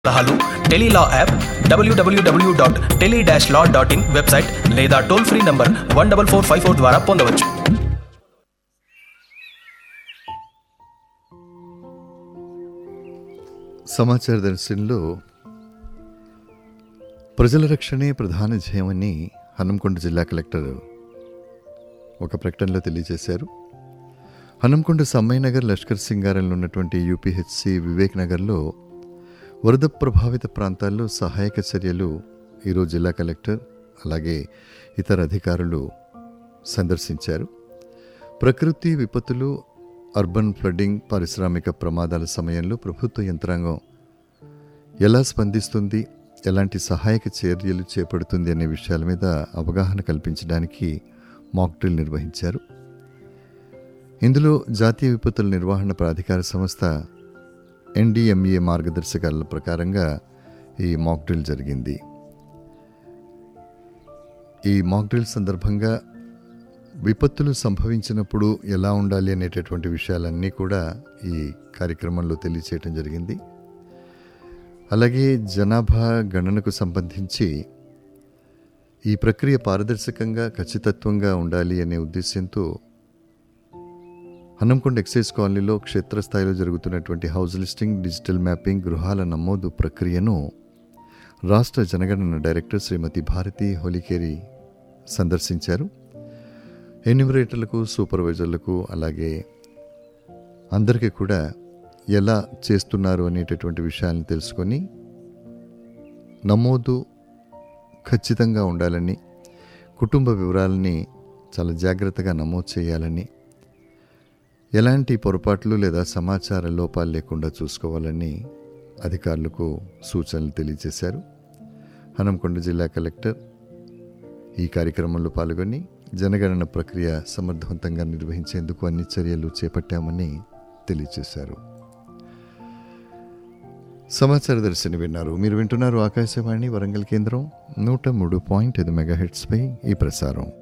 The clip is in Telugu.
సలహాలు Tele Law app WWW dot tele dash law dot in website లేదా toll free number one double four five four ద్వారా పొందవచ్చు సమాచార దర్శనంలో ప్రజల రక్షణే ప్రధాన ధ్యేయమని హనంకొండ జిల్లా కలెక్టర్ ఒక ప్రకటనలో తెలియజేశారు హనంకొండ సమ్మయ్యనగర్ లష్కర్ సింగారంలో ఉన్నటువంటి యూపీహెచ్సి వివేక్ నగర్లో వరద ప్రభావిత ప్రాంతాల్లో సహాయక చర్యలు ఈరోజు జిల్లా కలెక్టర్ అలాగే ఇతర అధికారులు సందర్శించారు ప్రకృతి విపత్తులు అర్బన్ ఫ్లడ్డింగ్ పారిశ్రామిక ప్రమాదాల సమయంలో ప్రభుత్వ యంత్రాంగం ఎలా స్పందిస్తుంది ఎలాంటి సహాయక చర్యలు చేపడుతుంది అనే విషయాల మీద అవగాహన కల్పించడానికి మాక్ డ్రిల్ నిర్వహించారు ఇందులో జాతీయ విపత్తుల నిర్వహణ ప్రాధికార సంస్థ ఎన్డీఎంఏ మార్గదర్శకాల ప్రకారంగా ఈ మాక్ డ్రిల్ జరిగింది ఈ మాక్ డ్రిల్ సందర్భంగా విపత్తులు సంభవించినప్పుడు ఎలా ఉండాలి అనేటటువంటి విషయాలన్నీ కూడా ఈ కార్యక్రమంలో తెలియచేయటం జరిగింది అలాగే జనాభా గణనకు సంబంధించి ఈ ప్రక్రియ పారదర్శకంగా ఖచ్చితత్వంగా ఉండాలి అనే ఉద్దేశంతో హన్నంకొండ ఎక్సైజ్ కాలనీలో క్షేత్రస్థాయిలో జరుగుతున్నటువంటి హౌస్ లిస్టింగ్ డిజిటల్ మ్యాపింగ్ గృహాల నమోదు ప్రక్రియను రాష్ట్ర జనగణన డైరెక్టర్ శ్రీమతి భారతి హోలికేరి సందర్శించారు ఎన్యూమరేటర్లకు సూపర్వైజర్లకు అలాగే అందరికీ కూడా ఎలా చేస్తున్నారు అనేటటువంటి విషయాలను తెలుసుకొని నమోదు ఖచ్చితంగా ఉండాలని కుటుంబ వివరాలని చాలా జాగ్రత్తగా నమోదు చేయాలని ఎలాంటి పొరపాట్లు లేదా సమాచార లోపాలు లేకుండా చూసుకోవాలని అధికారులకు సూచనలు తెలియజేశారు హనంకొండ జిల్లా కలెక్టర్ ఈ కార్యక్రమంలో పాల్గొని జనగణన ప్రక్రియ సమర్థవంతంగా నిర్వహించేందుకు అన్ని చర్యలు చేపట్టామని తెలియజేశారు సమాచార దర్శని విన్నారు మీరు వింటున్నారు ఆకాశవాణి వరంగల్ కేంద్రం నూట మూడు పాయింట్ ఐదు మెగాహెట్స్పై ఈ ప్రసారం